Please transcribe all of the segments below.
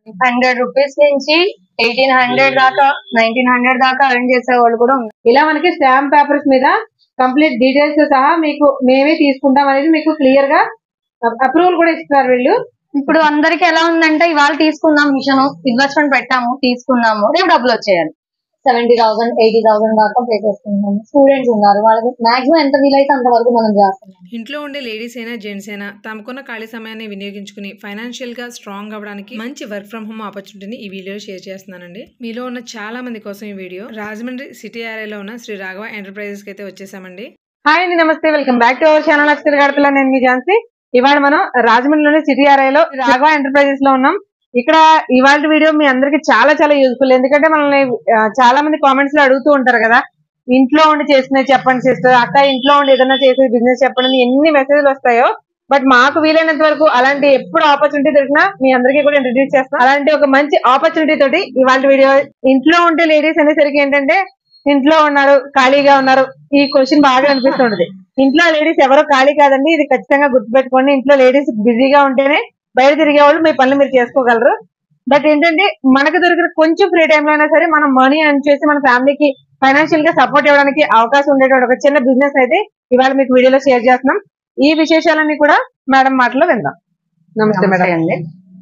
Hundred rupees నుంచి eighteen hundred దాకా nineteen hundred దాకా ఎర్న్ చేసే వాళ్ళు కూడా ఉన్నారు ఇలా మనకి స్టాంప్ పేపర్స్ మీద కంప్లీట్ డీటెయిల్స్ సహా మీకు మేమే తీసుకుంటాం అనేది మీకు క్లియర్ గా అప్రూవల్ కూడా ఇస్తున్నారు వీళ్ళు ఇప్పుడు అందరికి ఎలా ఉందంటే ఇవాళ తీసుకుందాం మిషన్ ఇన్వెస్ట్మెంట్ పెట్టాము తీసుకున్నాము రేపు డబ్బులు వచ్చేయాలి సెవెంటీ థౌసండ్ ఎయిటీ థౌసండ్ దాకా పే చేస్తున్నాము స్టూడెంట్స్ ఉన్నారు వాళ్ళకి మాక్సిమం ఎంత వీలైతే అంతవరకు మనం చేస్తున్నాం ఇంట్లో ఉండే లేడీస్ అయినా జెంట్స్ అయినా తమకున్న ఖాళీ సమయాన్ని వినియోగించుకుని ఫైనాన్షియల్ గా స్ట్రాంగ్ అవ్వడానికి మంచి వర్క్ ఫ్రమ్ హోమ్ ఆపర్చునిటీని ఈ వీడియో షేర్ చేస్తున్నానండి మీలో ఉన్న చాలా మంది కోసం ఈ వీడియో రాజమండ్రి సిటీ ఏరియాలో ఉన్న శ్రీ రాఘవ ఎంటర్ప్రైజెస్ కి అయితే వచ్చేసామండి హాయ్ అండి namaste welcome back to our channel Akshara గడపల నేను మీ ఝాన్సీ ఇవాళ మనం రాజమండ్రిలోని సిటీ లో రాఘవ ఎంటర్ప్రైజెస్ లో ఉన్నాం ఇక్కడ ఇవాళ వీడియో మీ అందరికి చాలా చాలా యూజ్ఫుల్ ఎందుకంటే మనల్ని ఆ, చాలా మంది కామెంట్స్ లో అడుగుతూ ఉంటారు కదా ఇంట్లో ఉండి చేసినవి చెప్పండి సిస్టర్ అక్క ఇంట్లో ఉండి ఏదైనా చేసే బిజినెస్ చెప్పండి అని ఎన్ని మెసేజ్లు వస్తాయో బట్ మాకు వీలైనంత వరకు అలాంటి ఎప్పుడు ఆపర్చునిటీ దొరికినా మీ అందరికీ కూడా ఇంట్రడ్యూస్ చేస్తాం అలాంటి ఒక మంచి ఆపర్చునిటీ తోటి ఇవాళ వీడియో ఇంట్లో ఉంటే లేడీస్ అనేసరికి ఏంటంటే ఇంట్లో ఉన్నారు ఖాళీగా ఉన్నారు ఈ క్వశ్చన్ బాగా అనిపిస్తుంటది ఇంట్లో లేడీస్ ఎవరో ఖాళీ కాదండి ఇది ఖచ్చితంగా గుర్తుపెట్టుకోండి ఇంట్లో లేడీస్ బిజీగా ఉంటేనే బయట తిరిగే వాళ్ళు మీ పనులు మీరు చేసుకోగలరు బట్ ఏంటంటే మనకు దొరికిన కొంచెం ఫ్రీ టైంలో అయినా సరే మనం మనీ అర్న్ చేసి మన ఫ్యామిలీకి ఫైనాన్షియల్ గా సపోర్ట్ ఇవ్వడానికి అవకాశం ఉండేటువంటి ఒక చిన్న బిజినెస్ అయితే ఇవాళ మీకు వీడియోలో షేర్ చేస్తున్నాం ఈ విశేషాలన్నీ కూడా మేడం మాటలో విందాం నమస్తే మేడం నమస్తే అండి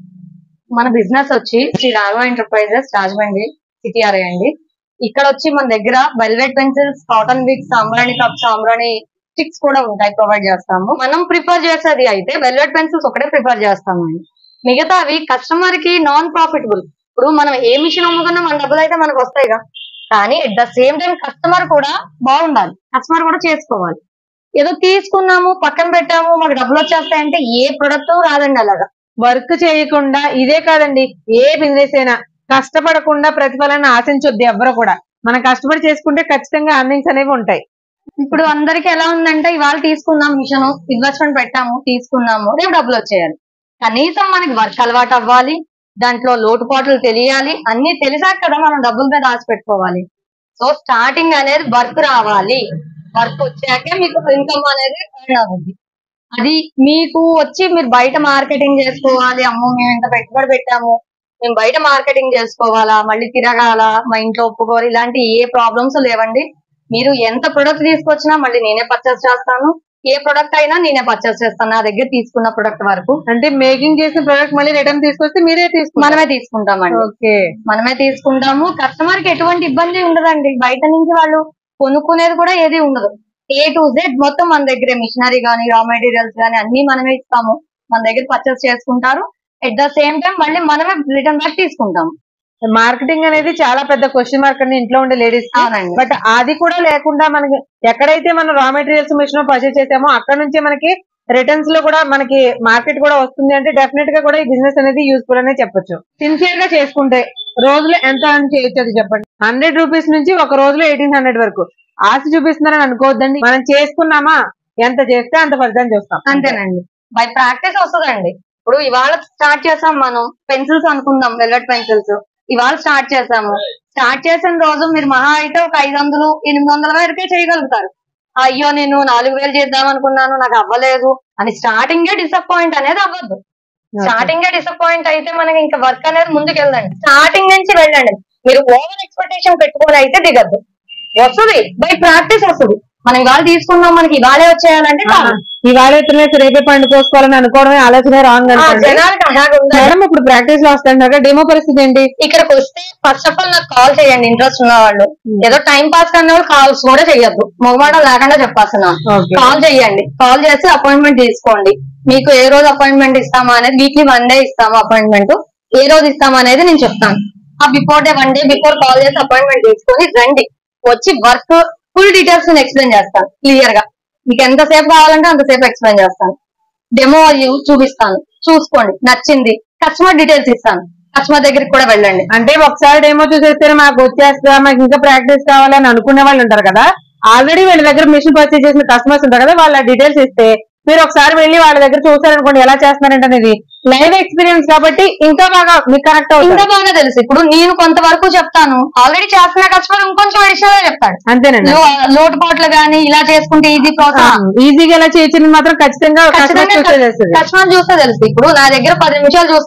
మన బిజినెస్ వచ్చి శ్రీ రాఘవ ఎంటర్ప్రైజెస్ రాజమండ్రి సిటీఆర్ఐ అండి ఇక్కడ వచ్చి మన దగ్గర వెల్వెట్ పెన్సిల్స్ కాటన్ విక్స్ సాంబ్రాణి కప్ సాంబ్రాణి స్టిక్స్ కూడా ఉంటాయి ప్రొవైడ్ చేస్తాము మనం ప్రిఫర్ చేసేది అయితే వెల్వెట్ పెన్సిల్స్ ఒకటే ప్రిఫర్ చేస్తామండి మిగతావి కస్టమర్ కి నాన్ ప్రాఫిటబుల్ ఇప్పుడు మనం ఏ మిషన్ అమ్ముకున్నా మన డబ్బులు అయితే మనకు వస్తాయిగా కానీ at the same time customer కూడా బాగుండాలి కస్టమర్ కూడా చేసుకోవాలి ఏదో తీసుకున్నాము పక్కన పెట్టాము మాకు డబ్బులు వచ్చేస్తాయంటే ఏ ప్రొడక్ట్ రాదండి అలాగా వర్క్ చేయకుండా ఇదే కాదండి ఏ బిజినెస్ అయినా కష్టపడకుండా ప్రతిఫలాన్ని ఆశించొద్దు ఎవరు కూడా మనం కష్టపడి చేసుకుంటే ఖచ్చితంగా అర్నింగ్స్ అనేవి ఉంటాయి ఇప్పుడు అందరికి ఎలా ఉందంటే ఇవాళ తీసుకుందాం మిషన్ ఇన్వెస్ట్మెంట్ పెట్టాము తీసుకున్నాము రేపు డబ్బులు వచ్చేయాలి కనీసం మనకి వర్క్ అలవాటు అవ్వాలి దాంట్లో లోటుపాట్లు తెలియాలి అన్ని తెలిసాక కదా మనం డబ్బుల మీద ఆశ పెట్టుకోవాలి సో స్టార్టింగ్ అనేది వర్క్ రావాలి వర్క్ వచ్చాకే మీకు ఇన్కమ్ అనేది earn అవుద్ది అది మీకు వచ్చి మీరు బయట మార్కెటింగ్ చేసుకోవాలి అమ్మో మేము ఇంత పెట్టుబడి పెట్టాము మేము బయట మార్కెటింగ్ చేసుకోవాలా మళ్ళీ తిరగాల మా ఇంట్లో ఒప్పుకోవాలి ఇలాంటి ఏ ప్రాబ్లమ్స్ లేవండి మీరు ఎంత ప్రొడక్ట్ తీసుకొచ్చినా మళ్ళీ నేనే పర్చేస్ చేస్తాను ఏ ప్రొడక్ట్ అయినా నేనే పర్చేస్ చేస్తాను నా దగ్గర తీసుకున్న ప్రొడక్ట్ వరకు అంటే మేకింగ్ చేసిన ప్రోడక్ట్ మళ్ళీ రిటర్న్ తీసుకొస్తే మీరే తీసుకుంటారు మనమే తీసుకుంటామండి ఓకే మనమే తీసుకుంటాము కస్టమర్ కి ఎటువంటి ఇబ్బంది ఉండదండి బయట నుంచి వాళ్ళు కొనుక్కునేది కూడా ఏది ఉండదు ఏ టు జెడ్ మొత్తం మన దగ్గరే మిషనరీ గానీ రా మెటీరియల్స్ గానీ అన్ని మనమే ఇస్తాము మన దగ్గర పర్చేస్ చేసుకుంటారు ఎట్ ద సేమ్ టైం మళ్ళీ మనమే రిటర్న్ బ్యాక్ తీసుకుంటాము మార్కెటింగ్ అనేది చాలా పెద్ద క్వశ్చన్ మార్క్ అండి ఇంట్లో ఉండే లేడీస్ అవునండి బట్ అది కూడా లేకుండా మనకి ఎక్కడైతే మనం రా మెటీరియల్స్ మిషన్ పర్చేస్ చేసామో అక్కడ నుంచి మనకి రిటర్న్స్ లో కూడా మనకి మార్కెట్ కూడా వస్తుంది అంటే డెఫినెట్ గా కూడా ఈ బిజినెస్ అనేది యూస్ఫుల్ అనే చెప్పొచ్చు సిన్సియర్ గా చేసుకుంటే రోజులో ఎంత earn చేయొచ్చు అది చెప్పండి హండ్రెడ్ రూపీస్ నుంచి ఒక రోజులో ఎయిటీన్ హండ్రెడ్ వరకు ఆశ చూపిస్తున్నారని అనుకోవద్దండి మనం చేసుకున్నామా ఎంత చేస్తే అంత ఫలితం చూస్తాం అంతేనండి బై ప్రాక్టీస్ వస్తుందండి ఇప్పుడు ఇవాళ స్టార్ట్ చేసాం మనం పెన్సిల్స్ అనుకుందాం వెల్వెట్ పెన్సిల్స్ ఇవాళ స్టార్ట్ చేసాము స్టార్ట్ చేసిన రోజు మీరు మహా అయితే ఒక ఐదు వందలు ఎనిమిది వందల వరకే చేయగలుగుతారు అయ్యో నేను నాలుగు వేలు చేద్దాం అనుకున్నాను నాకు అవ్వలేదు అని స్టార్టింగ్ డిసప్పాయింట్ అనేది అవ్వద్దు స్టార్టింగ్ డిసప్పాయింట్ అయితే మనకి ఇంకా వర్క్ అనేది ముందుకు వెళ్ళండి స్టార్టింగ్ నుంచి వెళ్ళండి మీరు ఓవర్ ఎక్స్పెక్టేషన్ పెట్టుకొని అయితే దిగద్దు వస్తుంది బై ప్రాక్టీస్ వస్తుంది మనం ఇవాళ తీసుకున్నాం మనకి ఇవాళే వచ్చేయాలంటే కాదు. ఇవాళ ఎత్తున రేపే పండు కోసుకోవాలని అనుకోవడమే ఆలోచన రాంగ్ ఆ, అనుకోండి జనాలకి అలాగే ఉండాలి. మేడం ఇప్పుడు ప్రాక్టీస్ లో వస్తాడు డెమో పరిస్థితి ఏంటి ఇక్కడికి వస్తే ఫస్ట్ ఆఫ్ ఆల్ నాకు కాల్ చేయండి ఇంట్రెస్ట్ ఉన్న వాళ్ళు ఏదో టైం పాస్ కన్నా వాళ్ళు కాల్స్ కూడా చేయొద్దు మొగమాట లేకుండా చెప్పాల్సిన Okay. కాల్ చేయండి కాల్ చేసి అపాయింట్మెంట్ తీసుకోండి మీకు ఏ రోజు అపాయింట్మెంట్ ఇస్తామా అనేది వీక్లీ వన్ డే ఇస్తాము అపాయింట్మెంట్ ఏ రోజు ఇస్తామా అనేది నేను చెప్తాను ఆ before day one day before call చేసి అపాయింట్మెంట్ తీసుకొని రండి వచ్చి వర్క్ ఫుల్ డీటెయిల్స్ నేను ఎక్స్ప్లెయిన్ చేస్తాను క్లియర్ గా మీకు ఎంతసేపు కావాలంటే అంతసేపు ఎక్స్ప్లెయిన్ చేస్తాను డెమో చూపిస్తాను చూసుకోండి నచ్చింది కస్టమర్ డీటెయిల్స్ ఇస్తాను కస్టమర్ దగ్గరికి కూడా వెళ్ళండి అంటే ఒకసారి డెమో చూసేస్తే మాకు వచ్చేస్తా మాకు ఇంకా ప్రాక్టీస్ కావాలని అనుకునే వాళ్ళు ఉంటారు కదా ఆల్రెడీ వీళ్ళ దగ్గర మిషన్ పర్చేస్ చేసిన కస్టమర్స్ ఉంటారు కదా వాళ్ళ డీటెయిల్స్ ఇస్తే మీరు ఒకసారి వెళ్ళి వాళ్ళ దగ్గర చూసారనుకోండి ఎలా చేస్తున్నారంటే అనేది లైవ్ ఎక్స్పీరియన్స్ కాబట్టి ఇంకా బాగా మీకు కనెక్ట్ ఇంకా అవుతుంది బాగా తెలుసు ఇప్పుడు నేను కొంతవరకు చెప్తాను ఆల్రెడీ చేస్తున్న కస్టమర్ ఇంకొంచెం అడిషనల్ చెప్తాడు అంతేనండి లో- లోటుపాట్లు గానీ ఇలా చేసుకుంటే ఇది ప్రోత్సాహం ఈజీగా ఎలా చేయొచ్చు మాత్రం ఖచ్చితంగా కస్టమర్ చూసే చేస్తుంది కస్టమర్ చూస్తే తెలుసు ఇప్పుడు నా దగ్గర పది నిమిషాలు చూస్తారు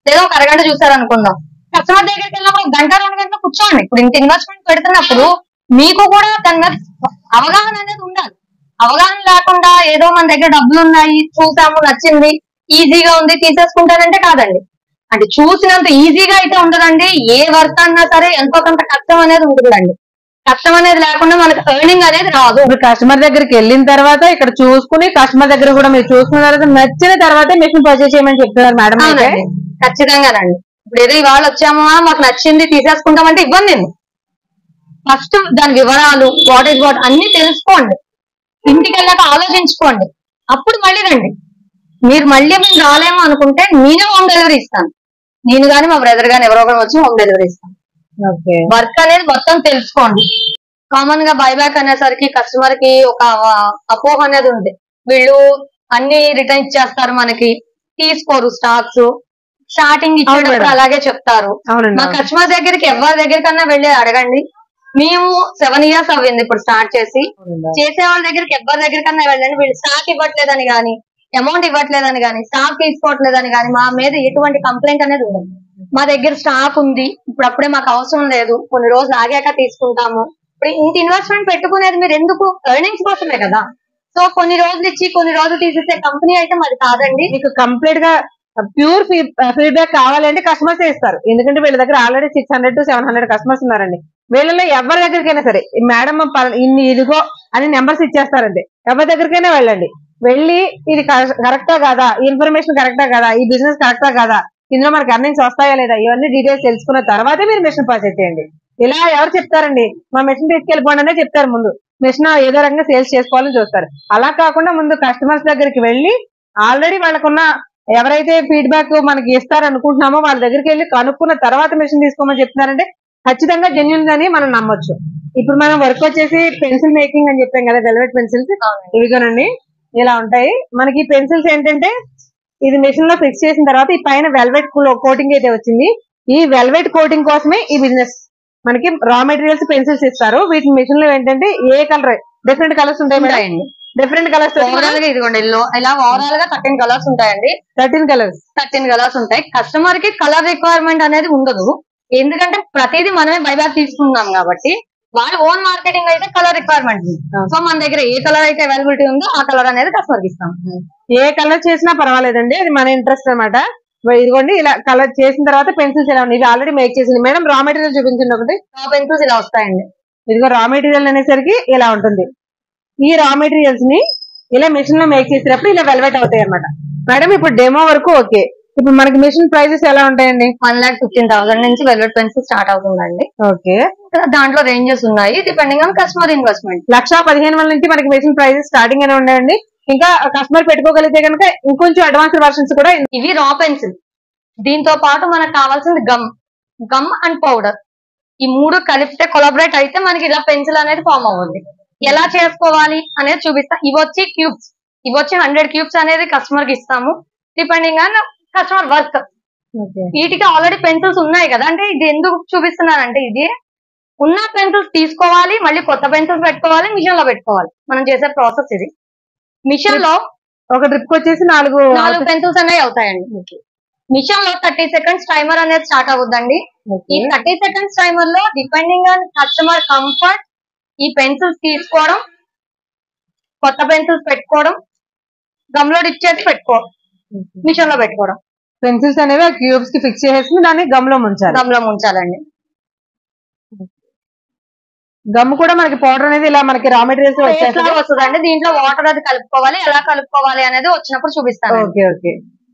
లేదా ఒక అరగంట చూసారు అనుకుందాం కస్టమర్ దగ్గరికి వెళ్ళినప్పుడు ఒక గంట రెండు గంటలు కూర్చోండి ఇప్పుడు ఇంత ఇన్వెస్ట్మెంట్ పెడుతున్నప్పుడు మీకు కూడా దాని మీద అవగాహన అనేది ఉండాలి అవగాహన లేకుండా ఏదో మన దగ్గర డబ్బులు ఉన్నాయి చూసాము నచ్చింది ఈజీగా ఉంది తీసేసుకుంటారంటే కాదండి అంటే చూసినంత ఈజీగా అయితే ఉండదండి ఏ వర్క్ అన్నా సరే ఎంతో కొంత కష్టం అనేది ఉంటుందండి కష్టం అనేది లేకుండా మనకు ఎర్నింగ్ అనేది రాదు ఇప్పుడు కస్టమర్ దగ్గరికి వెళ్ళిన తర్వాత ఇక్కడ చూసుకుని కస్టమర్ దగ్గర కూడా మీరు చూసుకున్న తర్వాత నచ్చిన తర్వాత మెషిన్ పర్చేస్ చేయమని చెప్తున్నారు మేడం అయితే అవునండి ఖచ్చితంగానండి ఇప్పుడు ఏదో ఇవాళ వచ్చామా మాకు నచ్చింది తీసేసుకుంటామంటే ఇబ్బంది ఉంది ఫస్ట్ దాని వివరాలు వాట్ ఇస్ వాట్ అన్ని తెలుసుకోండి ఇంటికి వెళ్ళాక ఆలోచించుకోండి అప్పుడు మళ్ళీ రండి మీరు మళ్ళీ మేము రాలేము అనుకుంటే నేనే హోమ్ డెలివరీ ఇస్తాను నేను గాని మా బ్రదర్ గాని ఎవరో ఒకరు వచ్చి హోమ్ డెలివరీ ఇస్తాను ఓకే వర్క్ అనేది మొత్తం తెలుసుకోండి కామన్ గా బైబ్యాక్ అనేసరికి కస్టమర్ కి ఒక ఆ, అపోహ అనేది ఉంది వీళ్ళు అన్ని రిటర్న్ ఇచ్చేస్తారు మనకి తీసుకోరు స్టాక్స్ స్టార్టింగ్ ఇచ్చేటప్పుడు మేడం. అలాగే చెప్తారు అవునండి మా అవును. కస్టమర్ దగ్గరికి ఎవరి దగ్గరికన్నా వెళ్ళి అడగండి మేము సెవెన్ ఇయర్స్ అవ్వింది ఇప్పుడు స్టార్ట్ చేసి అవునండి. చేసే వాళ్ళ దగ్గరికి ఎవరి దగ్గరికన్నా వెళ్ళండి వీళ్ళు స్టాక్ ఇవ్వట్లేదని గాని అమౌంట్ ఇవ్వట్లేదని గాని స్టాక్ తీసుకోవట్లేదని గాని మా మీద ఎటువంటి కంప్లైంట్ అనేది ఉండదు మా దగ్గర స్టాక్ ఉంది ఇప్పుడు అప్పుడే మాకు అవసరం లేదు కొన్ని రోజులు ఆగాక తీసుకుంటాము ఇప్పుడు ఇంత ఇన్వెస్ట్మెంట్ పెట్టుకునేది మీరు ఎందుకు ఎర్నింగ్స్ కోసమే కదా సో కొన్ని రోజులు ఇచ్చి కొన్ని రోజులు తీసేసే కంపెనీ అయితే మరి కాదండి మీకు కంప్లీట్ గా ప్యూర్ ఫీడ్బ్యాక్ కావాలంటే కస్టమర్స్ ఇస్తారు ఎందుకంటే వీళ్ళ దగ్గర already six hundred to seven hundred customers ఉన్నారండి వీళ్ళలో ఎవరి దగ్గరికైనా సరే మేడం ఇన్ని ఇదిగో అని నెంబర్స్ ఇచ్చేస్తారండి ఎవరి దగ్గరికైనా వెళ్ళండి వెళ్ళి ఇది కరెక్టా కాదా ఈ ఇన్ఫర్మేషన్ కరెక్టా కాదా ఈ బిజినెస్ కరెక్టా కాదా ఇందులో మనకి అర్నింగ్స్ వస్తాయా లేదా ఇవన్నీ డీటెయిల్స్ తెలుసుకున్న తర్వాతే మీరు మిషన్ పర్చేస్ చేయండి ఇలా ఎవరు చెప్తారండి మా మెషిన్ తీసుకెళ్ళిపోండి అనే చెప్తారు ముందు మెషిన్ ఏదో రకంగా సేల్స్ చేసుకోవాలని చూస్తారు అలా కాకుండా ముందు కస్టమర్స్ దగ్గరికి వెళ్ళి ఆల్రెడీ వాళ్ళకున్న ఎవరైతే ఫీడ్బ్యాక్ మనకి ఇస్తారనుకుంటున్నామో వాళ్ళ దగ్గరికి వెళ్ళి కనుక్కున్న తర్వాత మెషిన్ తీసుకోమని చెప్తున్నారంటే ఖచ్చితంగా జెన్యున్ అని మనం నమ్మొచ్చు ఇప్పుడు మనం వర్క్ వచ్చేసి పెన్సిల్ మేకింగ్ అని చెప్పాం కదా వెల్వెట్ పెన్సిల్స్ ఇవిగోనండి ఇలా ఉంటాయి మనకి పెన్సిల్స్ ఏంటంటే ఇది మెషిన్ లో ఫిక్స్ చేసిన తర్వాత ఈ పైన వెల్వెట్ కోటింగ్ అయితే వచ్చింది ఈ వెల్వెట్ కోటింగ్ కోసమే ఈ బిజినెస్ మనకి రా మెటీరియల్స్ పెన్సిల్స్ ఇస్తారు వీటి మెషిన్ లో ఏంటంటే ఏ కలర్ డిఫరెంట్ కలర్స్ ఉంటాయి మేడం ఉంటాయండి డిఫరెంట్ కలర్స్ ఓవరాల్ గా ఇదిగోండి లో- ఇలా ఓవరాల్ గా థర్టీన్ కలర్స్ ఉంటాయండి థర్టీన్ కలర్స్ థర్టీన్ కలర్స్ ఉంటాయి కస్టమర్ కి కలర్ రిక్వైర్మెంట్ అనేది ఉండదు ఎందుకంటే ప్రతిదీ మనమే బైబ్యాక్ తీసుకుందాం కాబట్టి వాళ్ళ ఓన్ మార్కెటింగ్ అయితే కలర్ రిక్వైర్మెంట్ ఉంది అవును. సో మన దగ్గర ఏ కలర్ అయితే అవైలబిలిటీ ఉందో ఆ కలర్ అనేది కస్టమర్ కి ఇస్తాం ఏ కలర్ చేసినా పర్వాలేదండి అది మన ఇంట్రెస్ట్ అన్నమాట ఇదిగోండి ఇలా కలర్ చేసిన తర్వాత పెన్సిల్స్ ఎలా ఉన్నాయి ఇవి ఆల్రెడీ మేక్ చేసింది మేడం రా మెటీరియల్ చూపించండి ఒకటి టాప్ పెన్సిల్స్ ఇలా వస్తాయండి ఇదిగో రా మెటీరియల్ అనేసరికి ఇలా ఉంటుంది ఈ రా మెటీరియల్స్ ని ఇలా మెషిన్ లో మేక్ చేసేటప్పుడు ఇలా వెల్వెట్ అవుతాయి అన్నమాట మేడం ఇప్పుడు డెమో వరకు ఓకే ఇప్పుడు మనకి మెషిన్ ప్రైజెస్ ఎలా ఉంటాయండి వన్ లాక్ ఫిఫ్టీన్ థౌసండ్ నుంచి వెల్వెట్ పెన్సిల్ స్టార్ట్ అవుతుందండి ఓకే దాంట్లో రేంజెస్ ఉన్నాయి డిపెండింగ్ ఆన్ కస్టమర్ ఇన్వెస్ట్మెంట్ లక్ష పదిహేను వేల నుంచి మనకి మెషిన్ ప్రైజెస్ స్టార్టింగ్ అనే ఉన్నాయండి ఇంకా కస్టమర్ పెట్టుకోగలిగితే కనుక ఇంకొంచెం అడ్వాన్స్ వర్షన్స్ కూడా ఇవి రా పెన్సిల్ దీంతో పాటు మనకు కావాల్సింది గమ్ గమ్ అండ్ పౌడర్ ఈ మూడు కలిపితే కొలాబరేట్ అయితే మనకి ఇలా పెన్సిల్ అనేది ఫామ్ అవ్వద్ది ఎలా చేసుకోవాలి అనేది చూపిస్తా ఇవి వచ్చి క్యూబ్స్ ఇవి వచ్చి హండ్రెడ్ క్యూబ్స్ అనేది కస్టమర్ కి ఇస్తాము డిపెండింగ్ ఆన్ కస్టమర్ వర్క్ వీటికి ఆల్రెడీ పెన్సిల్స్ ఉన్నాయి కదా అంటే ఇది ఎందుకు చూపిస్తున్నానంటే ఇది ఉన్న పెన్సిల్స్ తీసుకోవాలి మళ్ళీ కొత్త పెన్సిల్స్ పెట్టుకోవాలి మిషన్ లో పెట్టుకోవాలి మనం చేసే ప్రాసెస్ ఇది మిషన్ లో ఒక ట్రిప్ వచ్చేసి నాలుగు నాలుగు పెన్సిల్స్ అనేవి అవుతాయండి మిషన్ లో థర్టీ సెకండ్స్ టైమర్ అనేది స్టార్ట్ అవుతుందండి ఈ థర్టీ సెకండ్స్ టైమర్ లో డిపెండింగ్ ఆన్ కస్టమర్ కంఫర్ట్ ఈ పెన్సిల్స్ తీసుకోవడం కొత్త పెన్సిల్స్ పెట్టుకోవడం గమ్ లో డిప్ చేసి పెట్టుకోవడం మిషన్ లో పెట్టుకోవడం పెన్సిల్స్ అనేవి ఆ క్యూబ్స్ కి ఫిక్స్ చేసేసి దాన్ని గమ్ లో ముంచాలి గమ్ లో ముంచాలండి గమ్ కూడా మనకి పౌడర్ అనేది ఇలా మనకి రా మెటీరియల్స్ పేస్ట్ వచ్చేస్తుంది లాగా వస్తుందండి దీంట్లో వాటర్ అది కలుపుకోవాలి ఎలా కలుపుకోవాలి అనేది వచ్చినప్పుడు చూపిస్తాను okay okay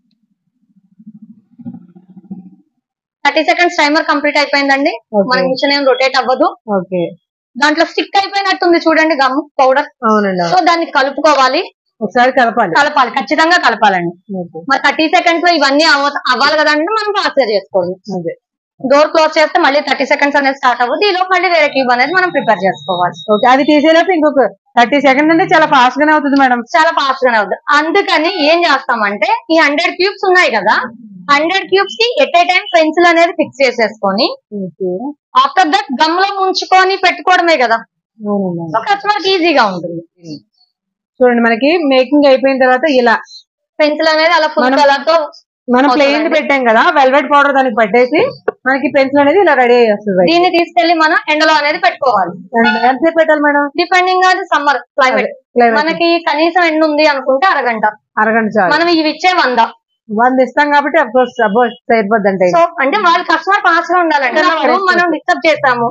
thirty seconds timer complete అయిపోయిందండి Okay. మన మిషన్ ఏం రొటేట్ అవ్వదు ఓకే దాంట్లో స్టిక్ అయిపోయినట్టుంది చూడండి గమ్ పౌడర్ అవునండి సో దాన్ని కలుపుకోవాలి ఒకసారి కలపాలి కలపాలి ఖచ్చితంగా కలపాలండి ఓకే. మరి థర్టీ సెకండ్స్ లో ఇవన్నీ అవ- అవ్వాలి కదండి మనం ఫాస్ట్ చేసుకోవాలి అదే డోర్ క్లోజ్ చేస్తే మళ్ళీ థర్టీ సెకండ్స్ అనేది స్టార్ట్ అవ్వదు ఈలోపు మళ్ళీ వేరే క్యూబ్ అనేది మనం ప్రిపేర్ చేసుకోవాలి ఓకే అది తీసేలోపు ఇంకొక థర్టీ సెకండ్ అంటే చాలా ఫాస్ట్ గానే అవుతుంది మేడం చాలా ఫాస్ట్ గానే అవుతుంది అందుకని ఏం చేస్తామంటే ఈ హండ్రెడ్ క్యూబ్స్ ఉన్నాయి కదా హండ్రెడ్ క్యూబ్స్ కి ఎట్ ఏ టైం పెన్సిల్ అనేది ఫిక్స్ చేసేసుకొని ఆఫ్టర్ దట్ గమ్ లో ముంచుకొని పెట్టుకోవడమే కదా అవునండి సో కస్టమర్ కి ఈజీగా ఉంటుంది చూడండి మనకి మేకింగ్ అయిపోయిన తర్వాత ఇలా పెన్సిల్ అనేది అలా ఫుల్ మనం- కలర్ తో మనం ప్లెయిన్ అవుతుందండి. పెట్టాం కదా వెల్వెట్ పౌడర్ దానికి పట్టేసి మనకి పెన్సిల్ అనేది ఇలా రెడీ అయ్యి వస్తుంది బయట. దీన్ని తీసుకెళ్లి మనం ఎండలో అనేది పెట్టుకోవాలి ఎంత- ఎంతసేపు పెట్టాలి madam depending on summer climate Climate. మనకి కనీసం ఎండ ఉంది అనుకుంటే అరగంట అరగంట చాలు మనం ఇవి ఇచ్చే వంద వంద ఇస్తాం కాబట్టి అఫ్కోర్స్ అబ్బోస్ సరిపోద్ది అంటే సో అంటే వాళ్ళ కస్టమర్ ఫాస్ట్ గా ఉండాలంటే ఇలా ఇప్పుడు మనం డిస్టర్బ్ చేస్తాము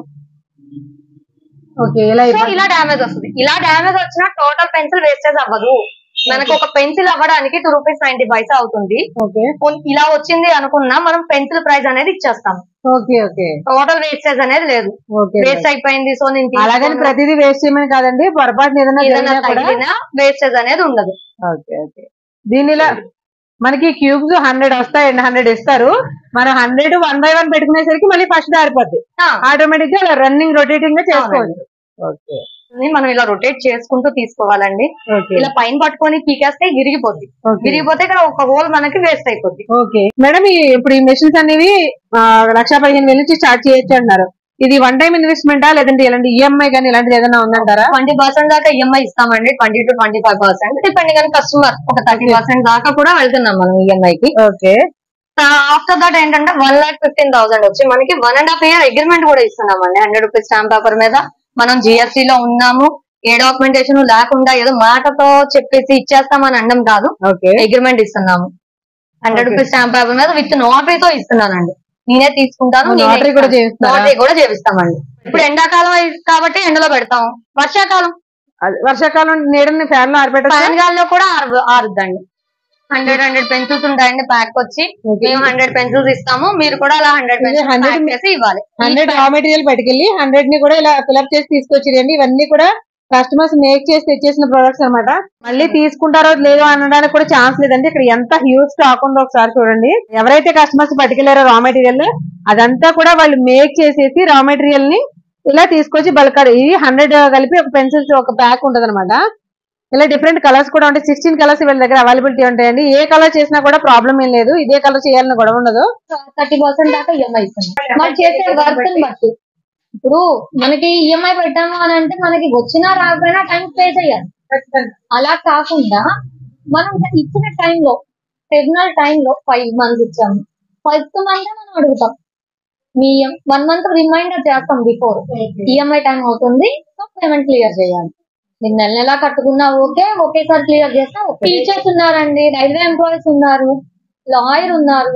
ఓకే ఇలా సో అయిపోద్ది. ఇలా డ్యామేజ్ వస్తుంది ఇలా డ్యామేజ్ వచ్చినా టోటల్ పెన్సిల్ వేస్టేజ్ అవ్వదు మనకు ఒక పెన్సిల్ అవ్వడానికి టూ రూపీస్ నైన్టీ పైసా అవుతుంది ఓకే పోనీ ఇలా వచ్చింది అనుకున్నా మనం పెన్సిల్ ప్రైస్ అనేది ఇచ్చేస్తాం ఓకే ఓకే టోటల్ వేస్టేజ్ అనేది లేదు ఓకే వేస్ట్ అయిపోయింది సో నేను అలాగని తీసుకోను. ప్రతిదీ వేస్ట్ చేయమని కాదండి పొరపాటున ఏదైనా ఏదైనా జరిగినా కూడా తగిలినా వేస్టేజ్ అనేది ఉండదు ఓకే ఓకే దీనిలో మనకి క్యూబ్స్ హండ్రెడ్ వస్తాయండి హండ్రెడ్ ఇస్తారు మనం హండ్రెడ్ వన్ బై వన్ పెట్టుకునేసరికి మళ్ళీ ఫస్ట్ దారిపోద్ది ఆ, ఆటోమేటిక్ గా రన్నింగ్ రొటేటింగ్ గా చేసుకోవచ్చు ఓకే ఇది మనం ఇలా రొటేట్ చేసుకుంటూ తీసుకోవాలండి ఓకే ఇలా పైన పట్టుకొని పీకేస్తే విరిగిపోద్ది ఓకే విరిగిపోతే ఇక్కడ ఒక హోల్ మనకి వేస్ట్ అయిపోద్ది ఓకే మేడం ఈ ఇప్పుడు ఈ మెషిన్స్ అనేవి ఆ, లక్ష పదిహేను వేల నుంచి స్టార్ట్ చేయొచ్చు అంటున్నారు ఇది వన్ టైం ఇన్వెస్ట్మెంటా లేదంటే ఇలాంటి ఈఎంఐ కానీ ఇలాంటిది ఏదైనా ఉందంటారా ట్వంటీ పర్సెంట్ దాకా ఈఎంఐ ఇస్తామండి twenty to twenty five percent depending on customer ఒక థర్టీ పర్సెంట్ దాకా కూడా వెళ్తున్నాం మనం ఈఎంఐ కి ఓకే ఆఫ్టర్ దట్ ఏంటంటే వన్ లాక్ ఫిఫ్టీన్ థౌసండ్ వచ్చి మనకి one and half year agreement కూడా ఇస్తున్నామండి హండ్రెడ్ రూపీస్ స్టాంప్ పేపర్ మీద మనం జిఎస్టీ లో ఉన్నాము ఏ డాక్యుమెంటేషన్ లేకుండా ఏదో మాటతో చెప్పేసి ఇచ్చేస్తామని అనడం కాదు ఓకే అగ్రిమెంట్ ఇస్తున్నాము hundred Okay. Rupees stamp paper మీద విత్ నోటరీతో ఇస్తున్నానండి నేనే తీసుకుంటాను నేనే నోటరీ కూడా ఇస్తాను. చేయిస్తారా? నోటరీ కూడా చేపిస్తామండి ఇప్పుడు ఎండాకాలం అయి- కాబట్టి ఎండలో పెడతాం వర్షాకాలం అది వర్షాకాలం నీడని ఫ్యాన్ లో ఆరిపెట్టచ్చు ఫ్యాన్ గాల్లో కూడా ఆరు ఆరుద్దండి హండ్రెడ్ హండ్రెడ్ పెన్సిల్స్ ఉంటాయండి ప్యాక్ వచ్చి మేము హండ్రెడ్ పెన్సిల్స్ ఇస్తాము మీరు కూడా అలా హండ్రెడ్ ఇది పెన్సిల్స్ 100 ప్యాక్ చేసి ఇవ్వాలి హండ్రెడ్ రా మెటీరియల్ పట్టుకెళ్ళి హండ్రెడ్ ని కూడా ఇలా ఫిల్అప్ చేసి తీసుకొచ్చిరండి ఇవన్నీ కూడా కస్టమర్స్ మేక్ చేసి తెచ్చేసిన ప్రొడక్ట్స్ అన్నమాట మళ్ళీ తీసుకుంటారో లేదో అనడానికి కూడా ఛాన్స్ లేదండి ఇక్కడ ఎంత హ్యూజ్ స్టాక్ ఉందో ఒకసారి చూడండి ఎవరైతే కస్టమర్స్ పట్టుకెళ్లారో రా మెటీరియల్ అదంతా కూడా వాళ్ళు మేక్ చేసేసి రా మెటీరియల్ ని ఇలా తీసుకొచ్చి బల్కాడు ఇది హండ్రెడ్ కలిపి ఒక పెన్సిల్స్ ఒక ప్యాక్ ఉంటది ఇలా డిఫరెంట్ కలర్స్ కూడా ఉంటాయి సిక్స్టీన్ కలర్స్ వీళ్ళ దగ్గర అవైలబిలిటీ ఉంటాయండి ఏ కలర్ చేసినా కూడా ప్రాబ్లం ఏం లేదు ఇదే కలర్ చేయాలని గొడవ ఉండదు థర్టీ పర్సెంట్ దాకా ఈఎంఐ ఇస్తాం మనం చేసే వర్క్ బట్టి ఇప్పుడు మనకి ఈఎంఐ పెట్టాము అని అంటే మనకి వచ్చినా రాకపోయినా టైం పే చేయాలి అలా కాకుండా మనం ఇచ్చిన టైంలో టెర్మినల్ టైంలో ఫైవ్ మంత్స్ ఇచ్చాము ఫస్ట్ మంత్ మనం అడుగుతాం మీ వన్ మంత్ రిమైండర్ చేస్తాం బిఫోర్ ఈఎంఐ టైం అవుతుంది సో పేమెంట్ క్లియర్ చేయాలి మీరు నెల నెలా కట్టుకున్నా ఓకే ఒకేసారి క్లియర్ చేస్తా టీచర్స్ ఉన్నారండి రైల్వే ఎంప్లాయీస్ ఉన్నారు లాయర్ ఉన్నారు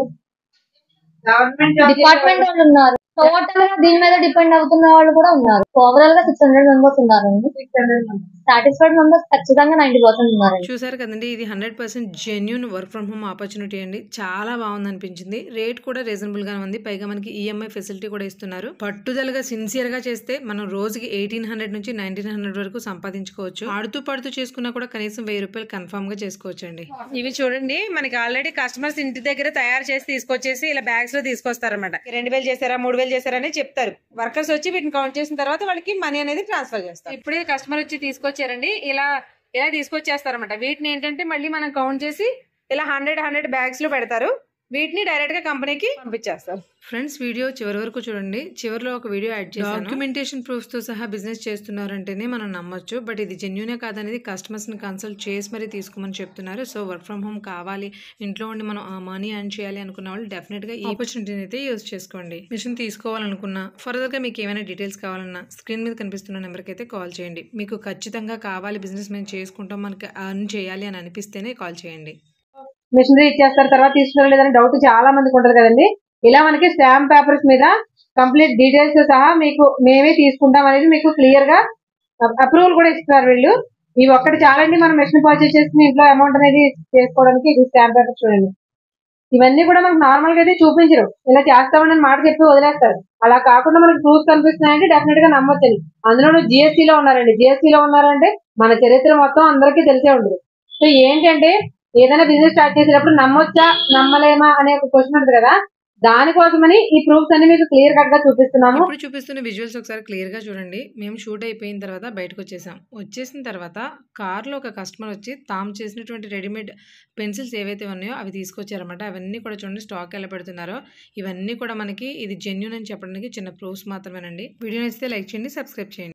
డిపార్ట్మెంట్ వాళ్ళు ఉన్నారు టోటల్ గా దీని మీద డిపెండ్ అవుతున్న వాళ్ళు కూడా ఉన్నారు ఓవరాల్ గా సిక్స్ హండ్రెడ్ మెంబర్స్ ఉన్నారండి సాటిస్ఫైడ్ మెంబర్స్ ఖచ్చితంగా నైన్టీ పర్సెంట్ ఉన్నారండి చూసారు కదండి ఇది hundred percent genuine work from home opportunity అండి చాలా బాగుంది అనిపించింది రేట్ కూడా రీజనబుల్ గా ఉంది పైగా మనకి ఈఎంఐ ఫెసిలిటీ కూడా ఇస్తున్నారు పట్టుదలగా సిన్సియర్ గా చేస్తే మనం రోజుకి ఎయిటీన్ హండ్రెడ్ నుంచి నైన్టీన్ హండ్రెడ్ వరకు సంపాదించుకోవచ్చు ఆడుతూ పడుతూ చేసుకున్నా కూడా కనీసం వెయ్యి రూపాయలు కన్ఫర్మ్ గా చేసుకోవచ్చు అండి ఇవి చూడండి మనకి ఆల్రెడీ కస్టమర్స్ ఇంటి దగ్గర తయారు చేసి తీసుకొచ్చేసి ఇలా బ్యాగ్స్ లో తీసుకొస్తారన్నమాట రెండు వేలు చేశారా మూడు వేలు చేశారని చెప్తారు వర్కర్స్ వచ్చి వీటిని కౌంట్ చేసిన తర్వాత వాళ్ళకి మనీ అనేది ట్రాన్స్ఫర్ చేస్తారు ఇప్పుడే కస్టమర్ వచ్చి తీసుకొచ్చారండి ఇలా ఇలా తీసుకొచ్చేస్తారన్నమాట వీటిని ఏంటంటే మళ్ళీ మనం కౌంట్ చేసి ఇలా హండ్రెడ్ హండ్రెడ్ బ్యాగ్స్ లో పెడతారు వీటిని డైరెక్ట్ గా కంపెనీకి పంపించేస్తారు ఫ్రెండ్స్ వీడియో చివరి వరకు చూడండి చివరిలో ఒక వీడియో యాడ్ చేశాను డాక్యుమెంటేషన్ ప్రూఫ్స్ తో సహా బిజినెస్ చేస్తున్నారంటేనే మనం నమ్మొచ్చు బట్ ఇది జెన్యునే కాదనేది కస్టమర్స్ ని కన్సల్ట్ చేసి మరీ తీసుకోమని చెప్తున్నారు సో వర్క్ ఫ్రమ్ హోమ్ కావాలి ఇంట్లో ఉండి మనం ఆ మనీ ఎర్న్ చేయాలి అనుకున్న వాళ్ళు డెఫినెట్ గా ఈ ఆపర్చునిటీని అయితే యూస్ చేసుకోండి మిషన్ తీసుకోవాలనుకున్నా ఫర్దర్ గా మీకు ఏమైనా డీటెయిల్స్ కావాలన్నా స్క్రీన్ మీద కనిపిస్తున్న నెంబర్కి అయితే కాల్ చేయండి మీకు ఖచ్చితంగా కావాలి బిజినెస్ మేము చేసుకుంటాం మనకి అర్న్ చేయాలి అని అనిపిస్తేనే కాల్ చేయండి మిషనరీ ఇచ్చేస్తారు తర్వాత తీసుకున్నారు లేదని డౌట్ చాలా మందికి ఉంటది కదండి ఇలా మనకి స్టాంప్ పేపర్స్ మీద కంప్లీట్ డీటెయిల్స్ సహా మీకు మేమే తీసుకుంటాం అనేది మీకు క్లియర్ గా అప్రూవల్ కూడా ఇస్తున్నారు వీళ్ళు ఇవి ఒక్కటి చాలండి మనం మెషిన్ పర్చేస్ చేసుకుని ఇంట్లో అమౌంట్ అనేది చేసుకోవడానికి ఇది స్టాంప్ పేపర్ చూడండి ఇవన్నీ కూడా మనకు నార్మల్ గా అయితే చూపించరు ఇలా చేస్తామని మాట చెప్పి వదిలేస్తారు అలా కాకుండా మనకి ప్రూఫ్ కనిపిస్తున్నాయంటే డెఫినెట్ గా నమ్మొచ్చండి అందులోనూ GST లో ఉన్నారండి GST లో ఉన్నారంటే మన చరిత్ర మొత్తం అందరికీ తెలిసే ఉంటుంది సో ఏంటంటే ఏదైనా బిజినెస్ స్టార్ట్ చేసేటప్పుడు నమ్మొచ్చా నమ్మలేమా అనే ఒక క్వశ్చన్ ఉంటుంది కదా దానికోసమని ఈ ప్రూఫ్స్ అన్ని మీకు క్లియర్ కట్ గా చూపిస్తున్నాము ఇప్పుడు చూపిస్తున్న విజువల్స్ ఒకసారి క్లియర్ గా చూడండి మేము షూట్ అయిపోయిన తర్వాత బయటకు వచ్చేసాం వచ్చేసిన తర్వాత కార్ లో ఒక కస్టమర్ వచ్చి తాము చేసినటువంటి రెడీమేడ్ పెన్సిల్స్ ఏవైతే ఉన్నాయో అవి తీసుకొచ్చారన్నమాట అవన్నీ కూడా చూడండి స్టాక్ ఎలా పెడుతున్నారో ఇవన్నీ కూడా మనకి ఇది జెన్యున్ అని చెప్పడానికి చిన్న ప్రూఫ్స్ మాత్రమేనండి వీడియో నచ్చితే లైక్ చేయండి సబ్స్క్రైబ్ చేయండి